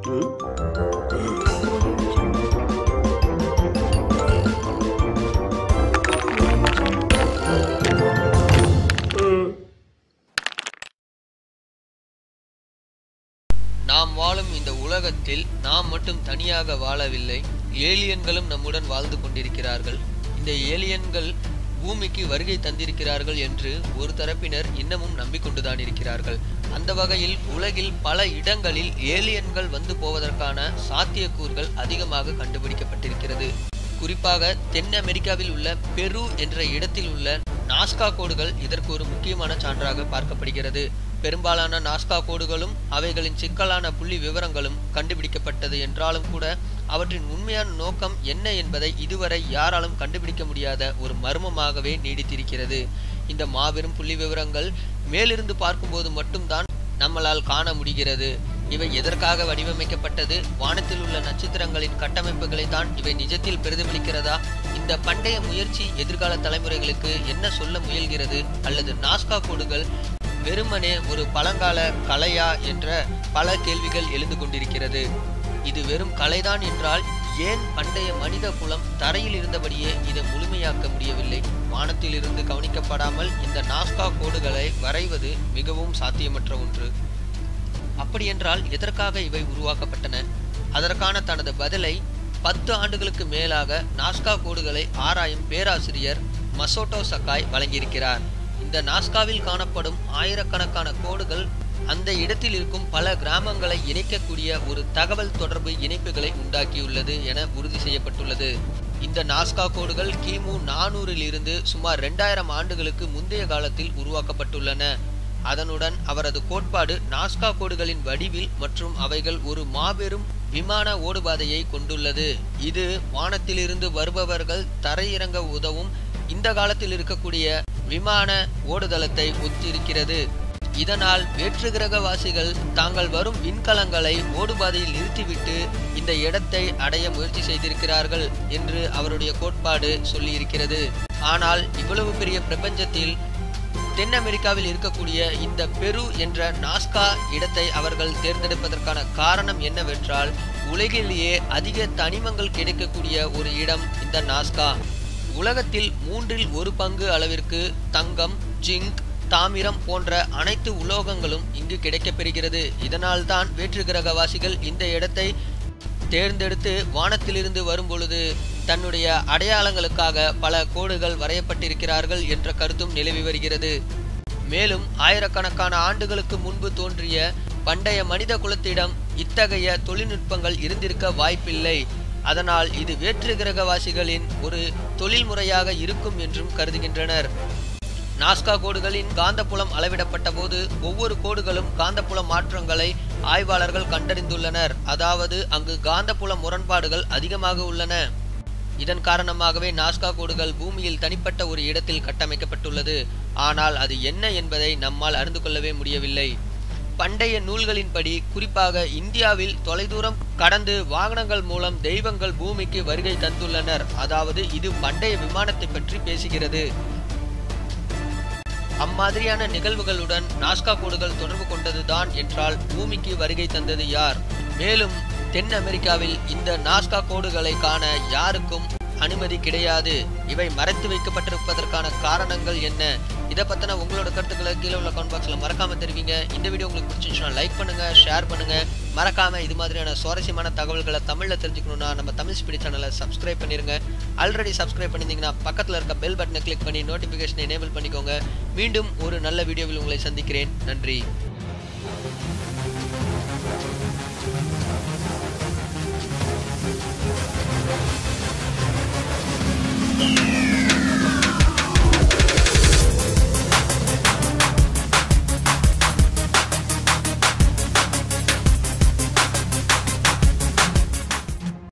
நாம் வாழும் இந்த உலகத்தில் நாம் மட்டும் தனியாக வாழவில்லை ஏலியன்களும் நம்முடன் வாழ்ந்து கொண்டிருக்கிறார்கள் இந்த ஏலியன்கள் பூமிக்கு வருகை தந்திருக்கிறார்கள் என்று ஒரு தரப்பினர் இன்னமும் நம்பிக்கொண்டுதான் இருக்கிறார்கள் அந்த வகையில் உலகில் பல இடங்களில் ஏலியன்கள் வந்து போவதற்கான சாத்தியக்கூறுகள் அதிகமாக கண்டுபிடிக்கப்பட்டிருக்கிறது குறிப்பாக தென் அமெரிக்காவில் உள்ள பெரு என்ற இடத்தில் உள்ள நாஸ்கா கோடுகள் இதற்கு ஒரு முக்கியமான சான்றாக பார்க்கப்படுகிறது பெரும்பாலான நாஸ்கா கோடுகளும் அவைகளின் சிக்கலான புள்ளி விவரங்களும் கண்டுபிடிக்கப்பட்டது என்றாலும் கூட அவற்றின் உண்மையான நோக்கம் என்ன என்பதை இதுவரை யாராலும் கண்டுபிடிக்க முடியாத ஒரு மர்மமாகவே நீடித்திருக்கிறது இந்த மாபெரும் புள்ளி விவரங்கள் மேலிருந்து பார்க்கும்போது மட்டும்தான் நம்மளால் காண முடிகிறது இவை எதற்காக வடிவமைக்கப்பட்டது வானத்தில் உள்ள நட்சத்திரங்களின் கட்டமைப்புகளை தான் இவை நிஜத்தில் பிரதிபலிக்கிறதா இந்த பண்டைய முயற்சி எதிர்கால தலைமுறைகளுக்கு என்ன சொல்ல முயல்கிறது அல்லது நாஸ்கா கோடுகள் வெறுமனே ஒரு பழங்கால கலையா என்ற பல கேள்விகள் எழுந்து கொண்டிருக்கிறது இது வெறும் கலைதான் என்றால் ஏன் பண்டைய மனித குலம் தரையில் இருந்தபடியே இதை முழுமையாக்க முடியவில்லை வானத்தில் இருந்து கவனிக்கப்படாமல் இந்த நாஸ்கா கோடுகளை வரைவது மிகவும் சாத்தியமற்ற ஒன்று அப்படியென்றால் எதற்காக இவை உருவாக்கப்பட்டன அதற்கான தனது பதிலை பத்து ஆண்டுகளுக்கு மேலாக நாஸ்கா கோடுகளை ஆராயும் பேராசிரியர் மசோட்டோ சக்காய் வழங்கியிருக்கிறார் இந்த நாஸ்காவில் காணப்படும் ஆயிரக்கணக்கான கோடுகள் அந்த இடத்தில் இருக்கும் பல கிராமங்களை இணைக்கக்கூடிய ஒரு தகவல் தொடர்பு இணைப்புகளை உண்டாக்கியுள்ளது என உறுதி செய்யப்பட்டுள்ளது இந்த நாஸ்கா கோடுகள் கிமு நானூறில் இருந்து சுமார் ரெண்டாயிரம் ஆண்டுகளுக்கு முந்தைய காலத்தில் உருவாக்கப்பட்டுள்ளன அதனுடன் அவரது கோட்பாடு நாஸ்கா கோடுகளின் வடிவில் மற்றும் அவைகள் ஒரு மாபெரும் விமான ஓடுபாதையை கொண்டுள்ளது இது வானத்திலிருந்து வருபவர்கள் தரையிறங்க உதவும் இந்த காலத்தில் இருக்கக்கூடிய விமான ஓடுதளத்தை ஒத்திருக்கிறது இதனால் வேற்று கிரகவாசிகள் தாங்கள் வரும் விண்கலங்களை ஓடுபாதையில் நிறுத்திவிட்டு இந்த இடத்தை அடைய முயற்சி செய்திருக்கிறார்கள் என்று அவருடைய கோட்பாடு சொல்லியிருக்கிறது ஆனால் இவ்வளவு பெரிய பிரபஞ்சத்தில் தென் அமெரிக்காவில் இருக்கக்கூடிய இந்த பெரு என்ற நாஸ்கா இடத்தை அவர்கள் தேர்ந்தெடுப்பதற்கான காரணம் என்னவென்றால் உலகிலேயே அதிக தனிமங்கள் கிடைக்கக்கூடிய ஒரு இடம் இந்த நாஸ்கா உலகத்தில் மூன்றில் ஒரு பங்கு அளவிற்கு தங்கம் ஜிங்க் தாமிரம் போன்ற அனைத்து உலோகங்களும் இங்கு கிடைக்கப்பெறுகிறது இதனால்தான் வேற்று கிரகவாசிகள் இந்த இடத்தை தேர்ந்தெடுத்து வானத்திலிருந்து வரும்பொழுது தன்னுடைய அடையாளங்களுக்காக பல கோடுகள் வரையப்பட்டிருக்கிறார்கள் என்ற கருத்தும் நிலவி வருகிறது மேலும் ஆயிரக்கணக்கான ஆண்டுகளுக்கு முன்பு தோன்றிய பண்டைய மனித குலத்திடம் இத்தகைய தொழில்நுட்பங்கள் இருந்திருக்க வாய்ப்பில்லை அதனால் இது வேற்று கிரகவாசிகளின் ஒரு தொழில்முறையாக இருக்கும் என்றும் கருதுகின்றனர் நாஸ்கா கோடுகளின் காந்தப்புலம் அளவிடப்பட்ட போது ஒவ்வொரு கோடுகளும் காந்தப்புல மாற்றங்களை ஆய்வாளர்கள் கண்டறிந்துள்ளனர் அதாவது அங்கு காந்தப்புல முரண்பாடுகள் அதிகமாக உள்ளன இதன் காரணமாகவே நாஸ்கா கோடுகள் பூமியில் தனிப்பட்ட ஒரு இடத்தில் கட்டமைக்கப்பட்டுள்ளது ஆனால் அது என்ன என்பதை நம்மால் அறிந்து கொள்ளவே முடியவில்லை பண்டைய நூல்களின்படி குறிப்பாக இந்தியாவில் தொலைதூரம் கடந்து வாகனங்கள் மூலம் தெய்வங்கள் பூமிக்கு வருகை தந்துள்ளனர் அதாவது இது பண்டைய விமானத்தை பற்றி பேசுகிறது அம்மாதிரியான நிகழ்வுகளுடன் நாஸ்கா கோடுகள் தொடர்பு கொண்டதுதான் என்றால் பூமிக்கு வருகை தந்தது யார் மேலும் தென் அமெரிக்காவில் இந்த நாஸ்கா கோடுகளை காண யாருக்கும் அனுமதி கிடையாது இவை மறைத்து வைக்கப்பட்டிருப்பதற்கான காரணங்கள் என்ன இதை பத்தின உங்களோட கருத்துக்களை கீழே உள்ள கமெண்ட் பாக்ஸ்ல மறக்காம தெரிவிங்க இந்த வீடியோ உங்களுக்கு பிடிச்சிருந்துச்சுன்னா லைக் பண்ணுங்க ஷேர் பண்ணுங்க மறக்காம இது மாதிரியான சுவாரஸ்யமான தகவல்களை தமிழ்ல தெரிஞ்சுக்கணும்னா நம்ம தமிழ் ஸ்பீடி சேனலை சப்ஸ்கிரைப் பண்ணிருங்க ஆல்ரெடி சப்ஸ்கிரைப் பண்ணியிருந்தீங்கன்னா பக்கத்துல இருக்க பெல் பட்டனை கிளிக் பண்ணி நோட்டிபிகேஷன் எனேபிள் பண்ணிக்கோங்க மீண்டும் ஒரு நல்ல வீடியோவில் உங்களை சந்திக்கிறேன் நன்றி